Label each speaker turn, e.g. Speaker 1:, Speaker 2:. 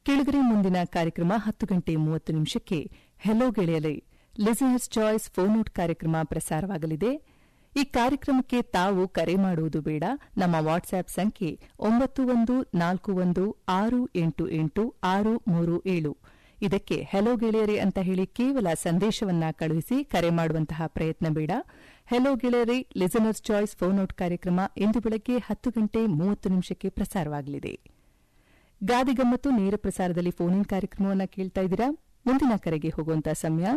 Speaker 1: ಕೆಳಗರೆ ಮುಂದಿನ ಕಾರ್ಯಕ್ರಮ ಹತ್ತು ಗಂಟೆ ಮೂವತ್ತು ನಿಮಿಷಕ್ಕೆ ಹೆಲೋ ಗೆಳೆಯಲೆ ಲಿಸನರ್ಸ್ ಚಾಯ್ಸ್ ಫೋನ್ ಔಟ್ ಕಾರ್ಯಕ್ರಮ ಪ್ರಸಾರವಾಗಲಿದೆ ಈ ಕಾರ್ಯಕ್ರಮಕ್ಕೆ ತಾವು ಕರೆ ಮಾಡುವುದು ಬೇಡ ನಮ್ಮ ವಾಟ್ಸ್ಆಪ್ ಸಂಖ್ಯೆ ಒಂಬತ್ತು ಒಂದು ನಾಲ್ಕು ಒಂದು ಆರು ಎಂಟು ಎಂಟು ಆರು ಮೂರು ಏಳು ಇದಕ್ಕೆ ಹೆಲೋ ಗೆಳೆಯರೆ ಅಂತ ಹೇಳಿ ಕೇವಲ ಸಂದೇಶವನ್ನ ಕಳುಹಿಸಿ ಕರೆ ಮಾಡುವಂತಹ ಪ್ರಯತ್ನ ಬೇಡ ಹೆಲೋ ಗೆಳೆಯರೆ ಲಿಸನರ್ಸ್ ಚಾಯ್ಸ್ ಫೋನ್ ಔಟ್ ಕಾರ್ಯಕ್ರಮ ಇಂದು ಬೆಳಗ್ಗೆ ಹತ್ತು ಗಂಟೆ ಮೂವತ್ತು ನಿಮಿಷಕ್ಕೆ ಪ್ರಸಾರವಾಗಲಿದೆ ಗಾದಿಗಮ್ಮತ್ತು ನೇರ ಪ್ರಸಾರದಲ್ಲಿ ಫೋನ್ ಇನ್ ಕಾರ್ಯಕ್ರಮವನ್ನು ಕೇಳ್ತಾ ಇದ್ದೀರಾ ಮುಂದಿನ ಕರೆಗೆ ಹೋಗುವಂತಹ ಸಮಯ